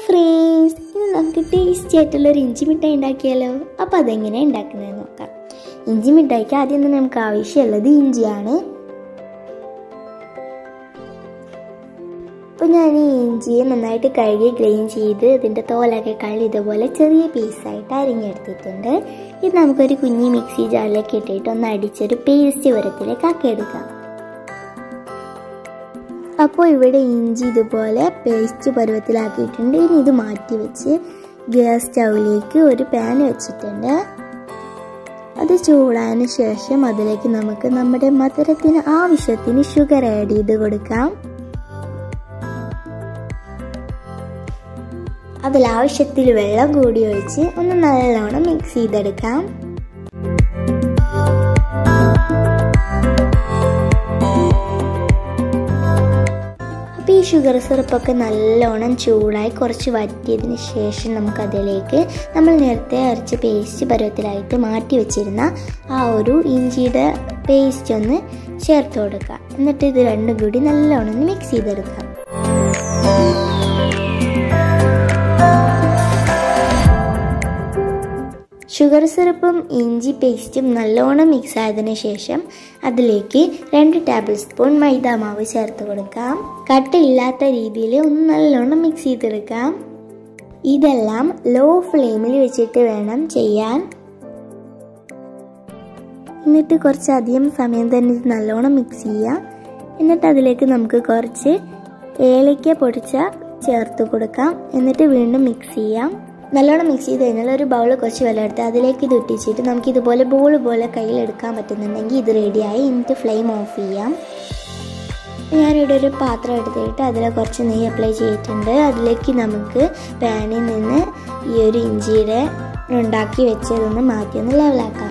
friends ഇന്ന് നമുക്ക് tasty ആയിട്ടുള്ള ഒരു ഇഞ്ചി മിഠായി ഉണ്ടാക്കിയാലോ അപ്പോൾ അതെങ്ങനെ ഉണ്ടാക്കുന്നതെന്ന് നോക്കാം ഇഞ്ചി മിഠായിക്ക് ആദ്യം തന്നെ നമുക്ക് ആവശ്യമുള്ളത് ഇഞ്ചിയാണ് അപ്പോൾ ഞാൻ ഈ ഇഞ്ചിയെ നന്നായിട്ട് കഴുകി ക്ലീൻ ചെയ്ത് ഇതിൻ്റെ തോലൊക്കെ കളി ഇതുപോലെ ചെറിയ പീസായിട്ട് അരിഞ്ഞെടുത്തിട്ടുണ്ട് ഇത് നമുക്കൊരു കുഞ്ഞി മിക്സി ജാറിലേക്ക് ഇട്ടിട്ട് ഒന്ന് അടിച്ചൊരു പേസ്റ്റ് വരത്തിലേക്ക് ആക്കി എടുക്കാം അപ്പോൾ ഇവിടെ ഇഞ്ചി ഇതുപോലെ പേസ്റ്റ് പരുവത്തിലാക്കിയിട്ടുണ്ട് ഇനി ഇത് മാറ്റി വെച്ച് ഗ്യാസ് സ്റ്റൗവിലേക്ക് ഒരു പാൻ വെച്ചിട്ടുണ്ട് അത് ചൂടായതിനു ശേഷം അതിലേക്ക് നമുക്ക് നമ്മുടെ മധുരത്തിന് ആവശ്യത്തിന് ഷുഗർ ആഡ് ചെയ്ത് കൊടുക്കാം അതിൽ ആവശ്യത്തിൽ വെള്ളം കൂടി ഒഴിച്ച് ഒന്ന് നല്ലോണം മിക്സ് ചെയ്തെടുക്കാം അപ്പോൾ ഈ ഷുഗർ സിറപ്പൊക്കെ നല്ലോണം ചൂടായി കുറച്ച് വറ്റിയതിന് ശേഷം നമുക്കതിലേക്ക് നമ്മൾ നേരത്തെ അരച്ച് പേസ്റ്റ് പരുവത്തിലായിട്ട് മാറ്റി വെച്ചിരുന്ന ആ ഒരു ഇഞ്ചിയുടെ പേസ്റ്റ് ഒന്ന് ചേർത്ത് കൊടുക്കുക എന്നിട്ട് ഇത് രണ്ടും കൂടി നല്ലോണം ഒന്ന് മിക്സ് ചെയ്തെടുക്കാം ഷുഗർ സിറപ്പും ഇഞ്ചി പേസ്റ്റും നല്ലോണം മിക്സ് ആയതിനു ശേഷം അതിലേക്ക് രണ്ട് ടേബിൾ സ്പൂൺ മൈദ മാവ് ചേർത്ത് കൊടുക്കാം കട്ടയില്ലാത്ത രീതിയിൽ ഒന്ന് നല്ലോണം മിക്സ് ചെയ്തെടുക്കാം ഇതെല്ലാം ലോ ഫ്ലെയിമിൽ വെച്ചിട്ട് വേണം ചെയ്യാൻ എന്നിട്ട് കുറച്ചധികം സമയം തന്നെ ഇത് നല്ലോണം മിക്സ് ചെയ്യാം എന്നിട്ട് അതിലേക്ക് നമുക്ക് കുറച്ച് ഏലക്ക പൊടിച്ച ചേർത്ത് കൊടുക്കാം എന്നിട്ട് വീണ്ടും മിക്സ് ചെയ്യാം നല്ലോണം മിക്സ് ചെയ്ത് കഴിഞ്ഞാൽ ഒരു ബൗൾ കുറച്ച് വെള്ളം എടുത്ത് അതിലേക്ക് ഇത് ഇട്ടിച്ചിട്ട് നമുക്ക് ഇതുപോലെ ബോൾ പോലെ കയ്യിലെടുക്കാൻ പറ്റുന്നുണ്ടെങ്കിൽ ഇത് റെഡിയായി എന്നിട്ട് ഫ്ലെയിം ഓഫ് ചെയ്യാം ഞാനിവിടെ ഒരു പാത്രം എടുത്തിട്ട് അതിൽ കുറച്ച് നെയ്യ് അപ്ലൈ ചെയ്തിട്ടുണ്ട് അതിലേക്ക് നമുക്ക് പാനിൽ നിന്ന് ഈ ഒരു ഇഞ്ചിയുടെ ഉണ്ടാക്കി വെച്ചതൊന്ന് മാറ്റി ഒന്ന് ലെവലാക്കാം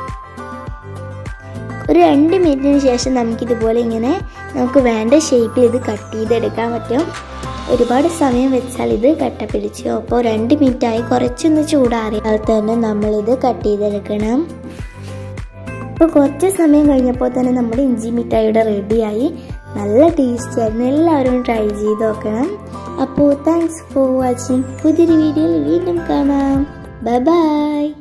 ഒരു രണ്ട് മിനിറ്റിന് ശേഷം നമുക്കിതുപോലെ ഇങ്ങനെ നമുക്ക് വേണ്ട ഷേപ്പിൽ ഇത് കട്ട് ചെയ്തെടുക്കാൻ പറ്റും ഒരുപാട് സമയം വെച്ചാൽ ഇത് കട്ട പിടിച്ചു അപ്പോൾ രണ്ട് മിനിറ്റായി കുറച്ചൊന്ന് ചൂടാറിയാൽ തന്നെ നമ്മളിത് കട്ട് ചെയ്തെടുക്കണം അപ്പോൾ കുറച്ച് സമയം കഴിഞ്ഞപ്പോൾ തന്നെ നമ്മുടെ ഇഞ്ചി മിഠായിയുടെ റെഡിയായി നല്ല ടേസ്റ്റ് ആയിരുന്നു എല്ലാവരും ട്രൈ ചെയ്ത് നോക്കണം അപ്പോൾ താങ്ക്സ് ഫോർ വാച്ചിങ് പുതിയൊരു വീഡിയോയിൽ വീണ്ടും കാണാം ബൈ ബൈ